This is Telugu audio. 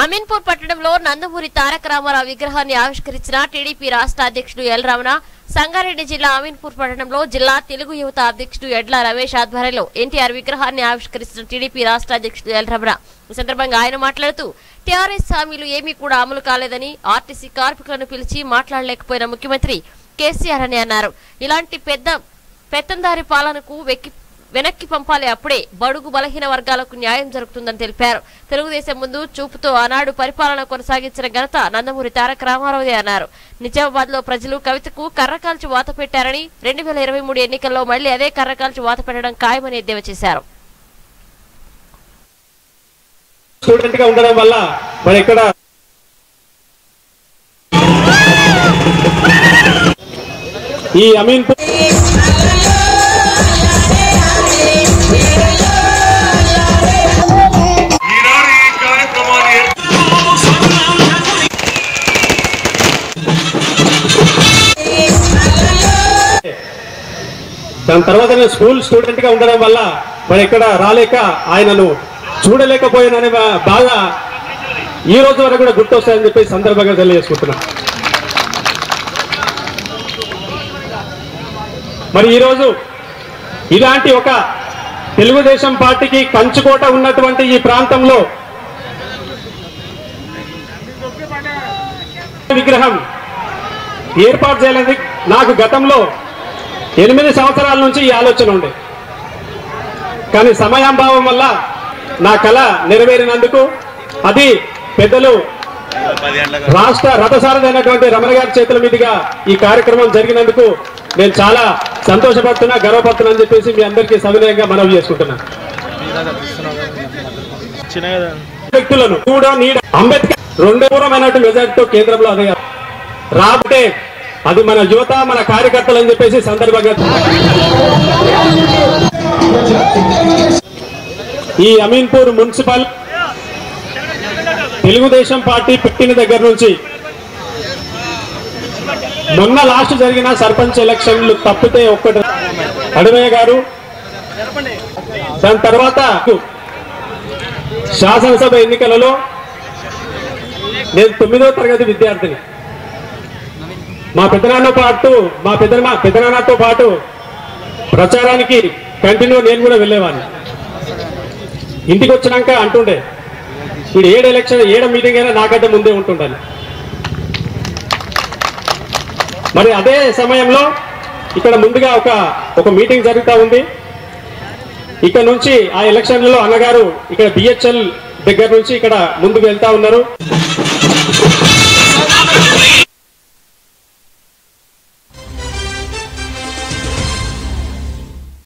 అమీన్పూర్ పట్టణంలో నందమూరి తారక రామారావు విగ్రహాన్ని ఆవిష్కరించిన టీడీపీ రాష్ట్ర అధ్యక్షుడు ఎల్ రమణ సంగారెడ్డి జిల్లా అమీన్పూర్ పట్టణంలో జిల్లా తెలుగు యువత అధ్యక్షుడు ఎడ్ల రమేష్ ఆధ్వర్యంలో ఎన్టీఆర్ విగ్రహాన్ని ఆవిష్కరించిన టీడీపీ రాష్ట్ర అధ్యక్షుడు ఎల్ రమణ ఈ సందర్భంగా ఆయన మాట్లాడుతూ టీఆర్ఎస్ హామీలు ఏమీ కూడా అమలు కాలేదని ఆర్టీసీ కార్మికులను పిలిచి మాట్లాడలేకపోయిన ముఖ్యమంత్రి కేసీఆర్ అని అన్నారు ఇలాంటి పెద్ద పెత్తందారి పాలనకు వెక్కి వెనక్కి పంపాలి అప్పుడే బడుగు బలహీన వర్గాలకు న్యాయం జరుగుతుందని తెలిపారు తెలుగుదేశం ముందు చూపుతో ఆనాడు పరిపాలన కొనసాగించిన ఘనత నందమూరి తారక రామారావుదే అన్నారు నిజామాబాద్ లో ప్రజలు కవితకు కర్రకాల్చి వాత పెట్టారని రెండు వేల ఇరవై మూడు ఎన్నికల్లో మళ్లీ అదే కర్రకాల్చి వాత పెట్టడం ఖాయమని ఎద్దేవా చేశారు స్టూడెంట్ గా ఉండడం వల్ల మరి ఇక్కడ ఈ అమీన్పూర్ ఈనాడు ఈ కార్యక్రమాన్ని దాని తర్వాత నేను స్కూల్ స్టూడెంట్ గా ఉండడం వల్ల మరి ఇక్కడ రాలేక ఆయనను చూడలేకపోయాననే బా- బాధ ఈ రోజు వరకు కూడా గుర్తొస్తాయని చెప్పి ఈ సందర్భంగా తెలియజేసుకుంటున్నా మరి ఈరోజు ఇలాంటి ఒక తెలుగుదేశం పార్టీకి కంచుకోట ఉన్నటువంటి ఈ ప్రాంతంలో విగ్రహం ఏర్పాటు చేయాలని నాకు గతంలో ఎనిమిది సంవత్సరాల నుంచి ఈ ఆలోచన ఉండే కానీ సమయాంభావం వల్ల నా కళ నెరవేరినందుకు అది పెద్దలు రాష్ట్ర రథసారథైనటువంటి రమణ గారి చేతుల మీదుగా ఈ కార్యక్రమం జరిగినందుకు నేను చాలా సంతోషపడుతున్నా గర్వపడుతున్నా అని చెప్పేసి మీ అందరికీ సవినయంగా మనవి చేసుకుంటున్నా వ్యక్తులను కూడా నీడ అంబేద్కర్ రెండు దూరమైనటువంటి మెజార్టీతో కేంద్రంలో అదే రాబట్టే అది మన యువత మన కార్యకర్తలు అని చెప్పేసి సందర్భంగా ఈ అమీన్పూర్ మున్సిపల్ తెలుగుదేశం పార్టీ పెట్టిన దగ్గర నుంచి మొన్న లాస్ట్ జరిగిన సర్పంచ్ ఎలక్షన్లు తప్పితే ఒక్కటి అడవయ్య గారు దాని తర్వాత శాసనసభ ఎన్నికలలో నేను తొమ్మిదో తరగతి విద్యార్థిని మా పెద్దనాన్న పాటు మా పెద్ద పెద్దనాన్నతో పాటు ప్రచారానికి కంటిన్యూ నేను కూడా వెళ్ళేవాడిని ఇంటికి వచ్చినాక అంటుండే వీడు ఏడు ఎలక్షన్ ఏడ మీటింగ్ అయినా నాకంటే ముందే ఉంటుండాలి మరి అదే సమయంలో ఇక్కడ ముందుగా ఒక ఒక మీటింగ్ జరుగుతూ ఉంది ఇక్కడ నుంచి ఆ ఎలక్షన్లలో అన్నగారు ఇక్కడ బిహెచ్ఎల్ దగ్గర నుంచి ఇక్కడ ముందుకు వెళ్తా ఉన్నారు